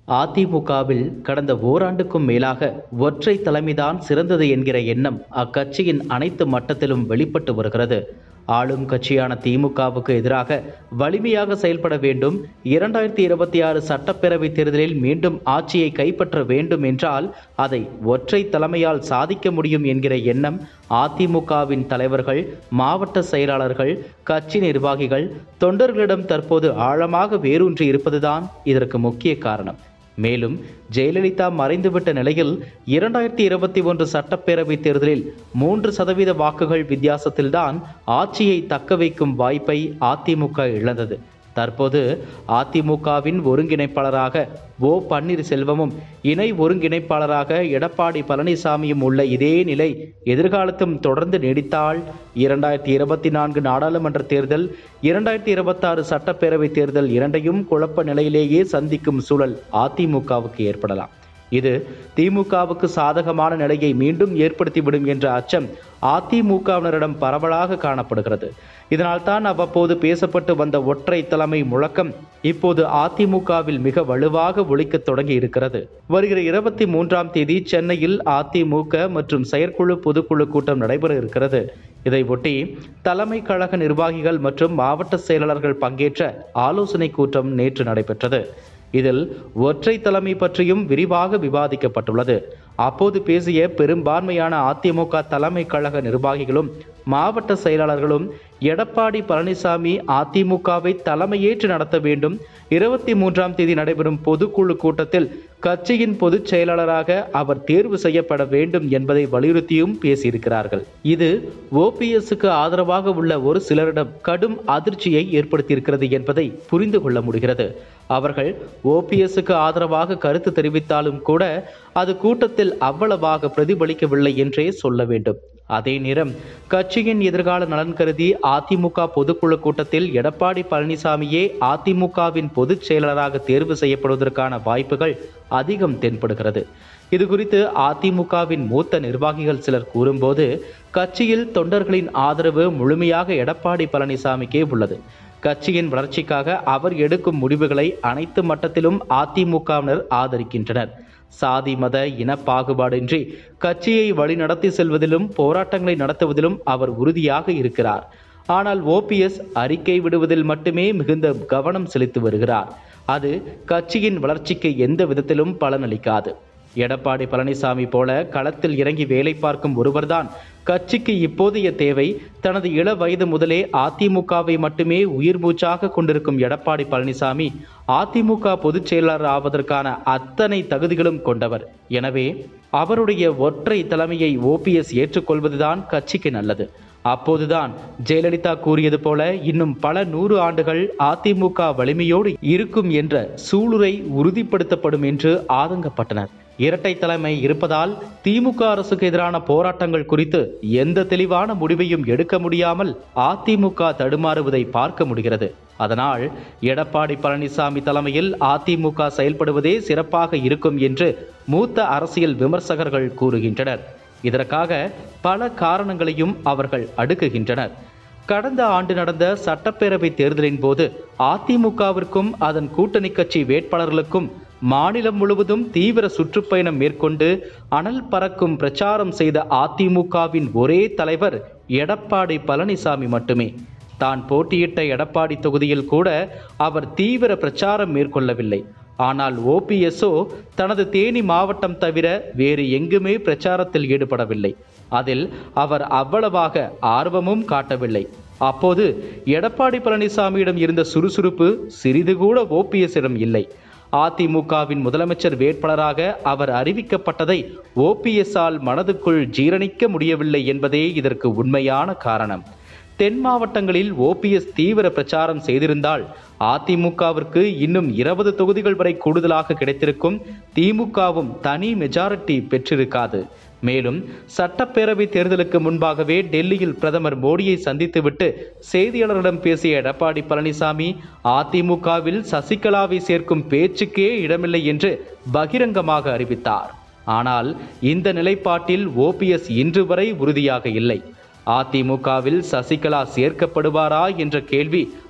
அதிமுகவில் கடந்த ஓராண்டுக்கும் மேலாக ஒற்றை தலைமைதான் சிறந்தது என்கிற எண்ணம் அக்கட்சியின் அனைத்து மட்டத்திலும் வெளிப்பட்டு வருகிறது ஆளும் கட்சியான திமுகவுக்கு எதிராக வலிமையாக செயல்பட வேண்டும் இரண்டாயிரத்தி இருபத்தி ஆறு சட்டப்பேரவை தேர்தலில் மீண்டும் ஆட்சியை கைப்பற்ற வேண்டும் என்றால் அதை ஒற்றை தலைமையால் சாதிக்க முடியும் என்கிற எண்ணம் அதிமுகவின் தலைவர்கள் மாவட்ட செயலாளர்கள் கட்சி நிர்வாகிகள் தொண்டர்களிடம் தற்போது ஆழமாக வேரூன்றி இருப்பதுதான் இதற்கு முக்கிய காரணம் மேலும் ஜெயலலிதா மறைந்துவிட்ட நிலையில் இரண்டாயிரத்தி இருபத்தி ஒன்று சட்டப்பேரவை தேர்தலில் மூன்று சதவீத வாக்குகள் வித்தியாசத்தில்தான் ஆட்சியை தக்க வைக்கும் வாய்ப்பை அதிமுக இழந்தது தற்போது அதிமுகவின் ஒருங்கிணைப்பாளராக ஓ பன்னீர்செல்வமும் இணை ஒருங்கிணைப்பாளராக எடப்பாடி பழனிசாமியும் உள்ள இதே நிலை எதிர்காலத்தும் தொடர்ந்து நீடித்தால் இரண்டாயிரத்தி இருபத்தி நான்கு நாடாளுமன்ற தேர்தல் இரண்டாயிரத்தி இருபத்தாறு சட்டப்பேரவை தேர்தல் இரண்டையும் குழப்ப நிலையிலேயே சந்திக்கும் சூழல் அதிமுகவுக்கு ஏற்படலாம் இது திமுகவுக்கு சாதகமான நிலையை மீண்டும் ஏற்படுத்திவிடும் என்ற அச்சம் அதிமுகவினரிடம் பரவலாக காணப்படுகிறது இதனால்தான் அவ்வப்போது பேசப்பட்டு வந்த ஒற்றை தலைமை முழக்கம் இப்போது அதிமுகவில் மிக வலுவாக ஒழிக்கத் தொடங்கி இருக்கிறது வருகிற இருபத்தி மூன்றாம் தேதி சென்னையில் அதிமுக மற்றும் செயற்குழு பொதுக்குழு கூட்டம் நடைபெற இருக்கிறது இதை ஒட்டி தலைமை கழக நிர்வாகிகள் மற்றும் மாவட்ட செயலாளர்கள் பங்கேற்ற ஆலோசனை கூட்டம் நேற்று நடைபெற்றது இதில் ஒற்றை தலைமை பற்றியும் விரிவாக விவாதிக்கப்பட்டுள்ளது அப்போது பேசிய பெரும்பான்மையான அதிமுக தலைமை கழக நிர்வாகிகளும் மாவட்ட செயலாளர்களும் எடப்பாடி பழனிசாமி அதிமுகவை தலைமையேற்று நடத்த வேண்டும் இருபத்தி மூன்றாம் தேதி நடைபெறும் பொதுக்குழு கூட்டத்தில் கட்சியின் பொதுச் செயலாளராக அவர் தேர்வு செய்யப்பட வேண்டும் என்பதை வலியுறுத்தியும் பேசியிருக்கிறார்கள் இது ஓபிஎஸ்க்கு ஆதரவாக உள்ள ஒரு சிலரிடம் கடும் அதிர்ச்சியை ஏற்படுத்தியிருக்கிறது என்பதை புரிந்து கொள்ள முடிகிறது அவர்கள் ஓபிஎஸ்க்கு ஆதரவாக கருத்து தெரிவித்தாலும் கூட அது கூட்டத்தில் அவ்வளவாக பிரதிபலிக்கவில்லை என்றே சொல்ல வேண்டும் அதே நேரம் கட்சியின் எதிர்கால நலன் கருதி அதிமுக பொதுக்குழு கூட்டத்தில் எடப்பாடி பழனிசாமியே அதிமுகவின் பொதுச் செயலாளராக தேர்வு செய்யப்படுவதற்கான வாய்ப்புகள் அதிகம் தென்படுகிறது இது குறித்து அதிமுகவின் மூத்த நிர்வாகிகள் சிலர் கூறும்போது கட்சியில் தொண்டர்களின் ஆதரவு முழுமையாக எடப்பாடி பழனிசாமிக்கே உள்ளது கட்சியின் வளர்ச்சிக்காக அவர் எடுக்கும் முடிவுகளை அனைத்து மட்டத்திலும் அதிமுகவினர் ஆதரிக்கின்றனர் சாதி மத இன பாகுபாடின்றி கட்சியை வழிநடத்தி செல்வதிலும் போராட்டங்களை நடத்துவதிலும் அவர் உறுதியாக இருக்கிறார் ஆனால் ஓபிஎஸ் அறிக்கை விடுவதில் மட்டுமே மிகுந்த கவனம் செலுத்தி வருகிறார் அது கட்சியின் வளர்ச்சிக்கு எந்த விதத்திலும் பலனளிக்காது எடப்பாடி பழனிசாமி போல களத்தில் இறங்கி வேலை பார்க்கும் ஒருவர்தான் கட்சிக்கு இப்போதைய தேவை தனது இள வயது முதலே அதிமுகவை மட்டுமே உயிர் மூச்சாக கொண்டிருக்கும் எடப்பாடி பழனிசாமி அதிமுக பொதுச் செயலாளர் ஆவதற்கான அத்தனை தகுதிகளும் கொண்டவர் எனவே அவருடைய ஒற்றை தலைமையை ஓபிஎஸ் ஏற்றுக்கொள்வதுதான் கட்சிக்கு நல்லது அப்போதுதான் ஜெயலலிதா கூறியது போல இன்னும் பல நூறு ஆண்டுகள் அதிமுக வலிமையோடு இருக்கும் என்ற சூளுரை உறுதிப்படுத்தப்படும் என்று ஆதங்கப்பட்டனர் இரட்டை தலைமை இருப்பதால் திமுக அரசுக்கு எதிரான போராட்டங்கள் குறித்து எந்த தெளிவான முடிவையும் எடுக்க முடியாமல் அதிமுக தடுமாறுவதை பார்க்க முடிகிறது அதனால் எடப்பாடி பழனிசாமி தலைமையில் அதிமுக செயல்படுவதே சிறப்பாக இருக்கும் என்று மூத்த அரசியல் விமர்சகர்கள் கூறுகின்றனர் இதற்காக பல காரணங்களையும் அவர்கள் அடுக்குகின்றனர் கடந்த ஆண்டு நடந்த சட்டப்பேரவை தேர்தலின் போது அதிமுகவிற்கும் அதன் கூட்டணி கட்சி வேட்பாளர்களுக்கும் மாநிலம் முழுவதும் தீவிர சுற்றுப்பயணம் மேற்கொண்டு அனல் பறக்கும் பிரச்சாரம் செய்த அதிமுகவின் ஒரே தலைவர் எடப்பாடி பழனிசாமி மட்டுமே தான் போட்டியிட்ட எடப்பாடி தொகுதியில் கூட அவர் தீவிர பிரச்சாரம் மேற்கொள்ளவில்லை ஆனால் ஓபிஎஸ்ஓ தனது தேனி மாவட்டம் தவிர வேறு எங்குமே பிரச்சாரத்தில் ஈடுபடவில்லை அதில் அவர் அவ்வளவாக ஆர்வமும் காட்டவில்லை அப்போது எடப்பாடி பழனிசாமியிடம் இருந்த சுறுசுறுப்பு சிறிது கூட ஓபிஎஸ்ஸிடம் இல்லை அதிமுகவின் முதலமைச்சர் வேட்பாளராக அவர் அறிவிக்கப்பட்டதை ஓபிஎஸ்ஆல் மனதுக்குள் ஜீரணிக்க முடியவில்லை என்பதே இதற்கு உண்மையான காரணம் தென் மாவட்டங்களில் ஓபிஎஸ் தீவிர பிரச்சாரம் செய்திருந்தால் அதிமுகவிற்கு இன்னும் இருபது தொகுதிகள் வரை கூடுதலாக கிடைத்திருக்கும் திமுகவும் தனி மெஜாரிட்டி பெற்றிருக்காது மேலும் சட்டப்பேரவை தேர்தலுக்கு முன்பாகவே டெல்லியில் பிரதமர் மோடியை சந்தித்துவிட்டு செய்தியாளர்களிடம் பேசிய எடப்பாடி பழனிசாமி அதிமுகவில் சசிகலாவை சேர்க்கும் பேச்சுக்கே இடமில்லை என்று பகிரங்கமாக அறிவித்தார் ஆனால் இந்த நிலைப்பாட்டில் ஓபிஎஸ் இன்று வரை உறுதியாக இல்லை அதிமுகவில் சசிகலா சேர்க்கப்படுவாரா என்ற கேள்வி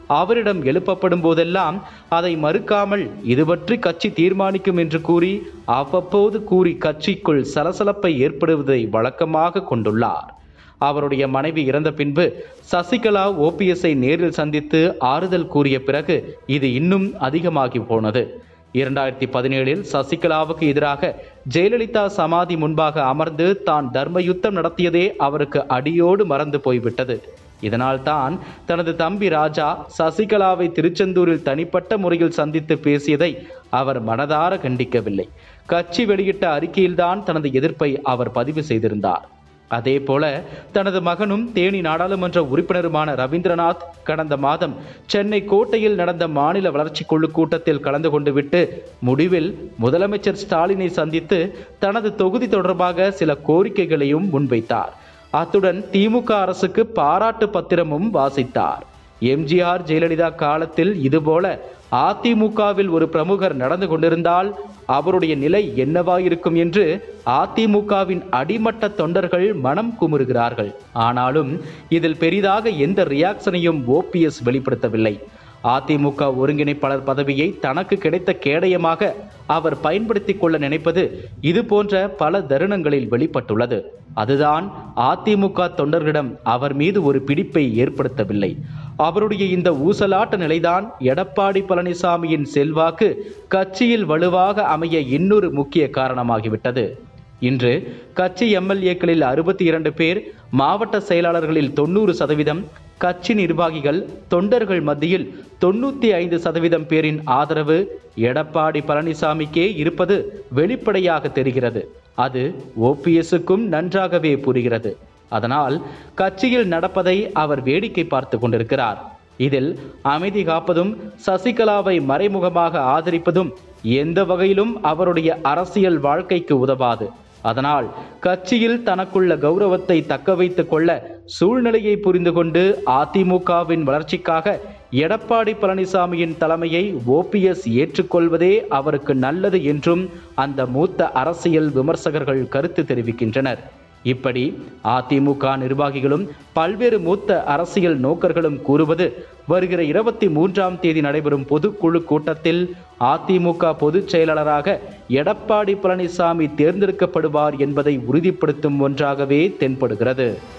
அவரிடம் எழுப்பப்படும் போதெல்லாம் அதை மறுக்காமல் இது பற்றி கட்சி தீர்மானிக்கும் என்று கூறி அவ்வப்போது கூறி கட்சிக்குள் சலசலப்பை ஏற்படுவதை வழக்கமாக கொண்டுள்ளார் அவருடைய மனைவி இறந்த பின்பு சசிகலா ஓபிஎஸ்ஐ நேரில் சந்தித்து ஆறுதல் கூறிய பிறகு இது இன்னும் அதிகமாகி போனது இரண்டாயிரத்தி பதினேழில் சசிகலாவுக்கு எதிராக ஜெயலலிதா சமாதி முன்பாக அமர்ந்து தான் தர்ம யுத்தம் நடத்தியதே அவருக்கு அடியோடு மறந்து போய்விட்டது இதனால் தான் தனது தம்பி ராஜா சசிகலாவை திருச்செந்தூரில் தனிப்பட்ட முறையில் சந்தித்து பேசியதை அவர் மனதார கண்டிக்கவில்லை கட்சி வெளியிட்ட அறிக்கையில்தான் தனது எதிர்ப்பை அவர் பதிவு செய்திருந்தார் அதே போல தனது மகனும் தேனி நாடாளுமன்ற உறுப்பினருமான ரவீந்திரநாத் கடந்த மாதம் சென்னை கோட்டையில் நடந்த மாநில வளர்ச்சி குழு கூட்டத்தில் கலந்து கொண்டு விட்டு முடிவில் முதலமைச்சர் ஸ்டாலினை சந்தித்து தனது தொகுதி தொடர்பாக சில கோரிக்கைகளையும் முன்வைத்தார் அத்துடன் திமுக அரசுக்கு பாராட்டு பத்திரமும் வாசித்தார் எம்ஜிஆர் ஜெயலலிதா காலத்தில் இதுபோல அதிமுகவில் ஒரு பிரமுகர் நடந்து கொண்டிருந்தால் அவருடைய நிலை என்னவாயிருக்கும் என்று அதிமுகவின் அடிமட்ட தொண்டர்கள் மனம் குமுறுகிறார்கள் ஆனாலும் இதில் பெரிதாக எந்த ரியாக்ஷனையும் ஓபிஎஸ் வெளிப்படுத்தவில்லை அதிமுக ஒருங்கிணைப்பாளர் பதவியை தனக்கு கிடைத்த கேடயமாக அவர் பயன்படுத்திக் கொள்ள நினைப்பது இது போன்ற பல தருணங்களில் வெளிப்பட்டுள்ளது அதுதான் அதிமுக தொண்டர்களிடம் அவர் மீது ஒரு பிடிப்பை ஏற்படுத்தவில்லை அவருடைய இந்த ஊசலாட்ட நிலைதான் எடப்பாடி பழனிசாமியின் செல்வாக்கு கட்சியில் வலுவாக அமைய இன்னொரு முக்கிய காரணமாகிவிட்டது இன்று கட்சி எம்எல்ஏக்களில் அறுபத்தி இரண்டு பேர் மாவட்ட செயலாளர்களில் தொண்ணூறு சதவீதம் கட்சி நிர்வாகிகள் தொண்டர்கள் மத்தியில் தொண்ணூத்தி ஐந்து சதவீதம் பேரின் ஆதரவு எடப்பாடி பழனிசாமிக்கே இருப்பது வெளிப்படையாக தெரிகிறது அது ஓபிஎஸ்ஸுக்கும் நன்றாகவே புரிகிறது அதனால் கட்சியில் நடப்பதை அவர் வேடிக்கை பார்த்து கொண்டிருக்கிறார் இதில் அமைதி காப்பதும் சசிகலாவை மறைமுகமாக ஆதரிப்பதும் எந்த வகையிலும் அவருடைய அரசியல் வாழ்க்கைக்கு உதவாது அதனால் கட்சியில் தனக்குள்ள கௌரவத்தை தக்க வைத்துக் கொள்ள சூழ்நிலையை புரிந்து கொண்டு அதிமுகவின் வளர்ச்சிக்காக எடப்பாடி பழனிசாமியின் தலைமையை ஓபிஎஸ் ஏற்றுக்கொள்வதே அவருக்கு நல்லது என்றும் அந்த மூத்த அரசியல் விமர்சகர்கள் கருத்து தெரிவிக்கின்றனர் இப்படி அதிமுக நிர்வாகிகளும் பல்வேறு மூத்த அரசியல் நோக்கர்களும் கூறுவது வருகிற இருபத்தி மூன்றாம் தேதி நடைபெறும் பொதுக்குழு கூட்டத்தில் அதிமுக பொதுச் செயலாளராக எடப்பாடி பழனிசாமி தேர்ந்தெடுக்கப்படுவார் என்பதை உறுதிப்படுத்தும் ஒன்றாகவே தென்படுகிறது